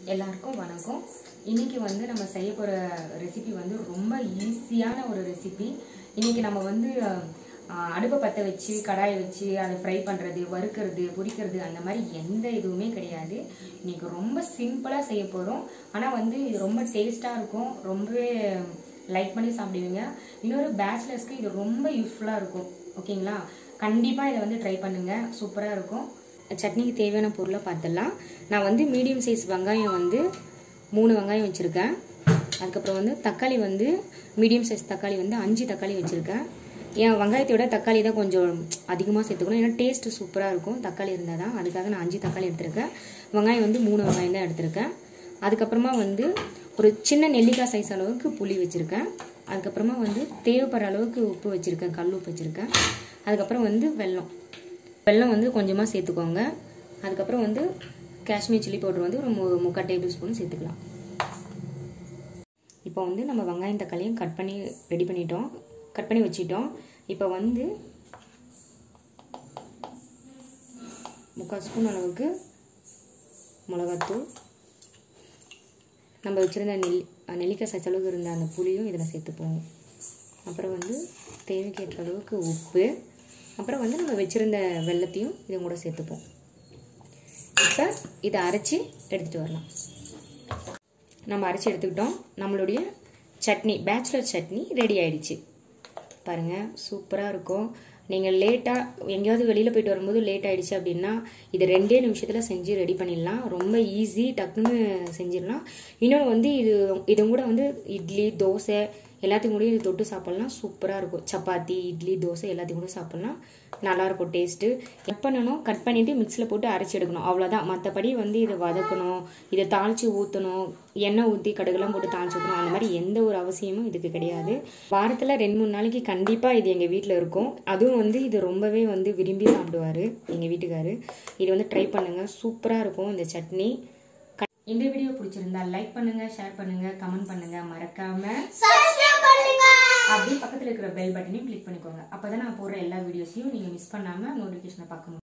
எல்லாருக்கும் வணக்கம் இன்னைக்கு வந்து நம்ம செய்ய போகிற ரெசிபி வந்து ரொம்ப ஈஸியான ஒரு ரெசிபி இன்னைக்கு நம்ம வந்து அஹ், அடுப்பை பற்ற வச்சு கடாயை வச்சு அதை ஃப்ரை பண்ணுறது வறுக்கிறது பொரிக்கிறது அந்த மாதிரி எந்த இதுவுமே கிடையாது இன்னைக்கு ரொம்ப சிம்பிளாக செய்ய போகிறோம் ஆனால் வந்து இது ரொம்ப டேஸ்ட்டாக இருக்கும் ரொம்பவே லைக் பண்ணி சாப்பிடுவீங்க இன்னொரு பேச்சுலர்ஸ்க்கு இது ரொம்ப யூஸ்ஃபுல்லாக இருக்கும் ஓகேங்களா கண்டிப்பாக இதை வந்து ட்ரை பண்ணுங்கள் சூப்பராக இருக்கும் சட்னிக்கு தேவையான பொருளை பார்த்துடலாம் நான் வந்து மீடியம் சைஸ் வெங்காயம் வந்து மூணு வெங்காயம் வச்சுருக்கேன் அதுக்கப்புறம் வந்து தக்காளி வந்து மீடியம் சைஸ் தக்காளி வந்து அஞ்சு தக்காளி வச்சுருக்கேன் என் வெங்காயத்தை விட தக்காளி தான் கொஞ்சம் அதிகமாக சேர்த்துக்கணும் ஏன்னா டேஸ்ட்டு சூப்பராக இருக்கும் தக்காளி இருந்தால் தான் அதுக்காக நான் அஞ்சு தக்காளி எடுத்திருக்கேன் வெங்காயம் வந்து மூணு வெங்காயம் தான் எடுத்திருக்கேன் அதுக்கப்புறமா வந்து ஒரு சின்ன நெல்லிக்காய் சைஸ் அளவுக்கு புளி வச்சுருக்கேன் அதுக்கப்புறமா வந்து தேவைப்படுற அளவுக்கு உப்பு வச்சுருக்கேன் கல் உப்பு வச்சுருக்கேன் அதுக்கப்புறம் வந்து வெல்லம் வெல்லம் வந்து கொஞ்சமாக சேர்த்துக்கோங்க அதுக்கப்புறம் வந்து காஷ்மீர் சில்லி பவுடர் வந்து ஒரு மு- முக்கால் டேபிள் ஸ்பூன் சேர்த்துக்கலாம் இப்போ வந்து நம்ம வெங்காயம் தக்காளியும் கட் பண்ணி ரெடி பண்ணிட்டோம் கட் பண்ணி வச்சிட்டோம் இப்போ வந்து முக்கால் ஸ்பூன் அளவுக்கு மிளகாத்தூள் நம்ம வச்சுருந்த நெல் நெல்லிக்காய் சைஸ் அளவுக்கு இருந்த அந்த புளியும் இதில் சேர்த்துப்போம் அப்புறம் வந்து தேவைக்கேற்ற அளவுக்கு உப்பு அப்புறம் வந்து நம்ம வச்சுருந்த வெள்ளத்தையும் இதுவும் கூட சேர்த்துப்போம் இப்போ இதை அரைச்சி எடுத்துகிட்டு வரலாம் நம்ம அரைச்சி எடுத்துக்கிட்டோம் நம்மளுடைய சட்னி பேச்சுலர் சட்னி ரெடி ஆயிடுச்சு பாருங்கள் சூப்பராக இருக்கும் நீங்கள் லேட்டாக எங்கேயாவது வெளியில் போயிட்டு வரும்போது லேட் ஆயிடுச்சு அப்படின்னா இது ரெண்டே நிமிஷத்தில் செஞ்சு ரெடி பண்ணிடலாம் ரொம்ப ஈஸி டக்குன்னு செஞ்சிடலாம் இன்னொன்று வந்து இது இது கூட வந்து இட்லி தோசை எல்லாத்தையும் கூட இது தொட்டு சாப்பிட்லாம் சூப்பராக இருக்கும் சப்பாத்தி இட்லி தோசை எல்லாத்தையும் கூட சாப்பிட்லாம் நல்லாயிருக்கும் டேஸ்ட்டு கட் பண்ணணும் கட் பண்ணிவிட்டு மிக்ஸியில் போட்டு அரைச்சி எடுக்கணும் அவ்வளோதான் மற்றபடி வந்து இதை வதக்கணும் இதை தாளித்து ஊற்றணும் எண்ணெய் ஊற்றி கடுகுலாம் போட்டு தாளிச்சு ஊற்றணும் அந்த மாதிரி எந்த ஒரு அவசியமும் இதுக்கு கிடையாது வாரத்தில் ரெண்டு மூணு நாளைக்கு கண்டிப்பாக இது எங்கள் வீட்டில் இருக்கும் அதுவும் வந்து இது ரொம்பவே வந்து விரும்பி சாப்பிடுவார் எங்கள் வீட்டுக்காரு இது வந்து ட்ரை பண்ணுங்கள் சூப்பராக இருக்கும் இந்த சட்னி க- இந்த வீடியோ பிடிச்சிருந்தா லைக் பண்ணுங்க ஷேர் பண்ணுங்க கமெண்ட் பண்ணுங்க மறக்காம சப்ஸ்கிரைப் பண்ணுங்க அப்படியே பக்கத்தில் இருக்கிற பெல் பட்டனையும் கிளிக் பண்ணிக்கோங்க அப்பதான் நான் போடுற எல்லா வீடியோஸையும் நீங்க மிஸ் பண்ணாம நோட்டிஃபிகேஷனை பார்க்க முடியும்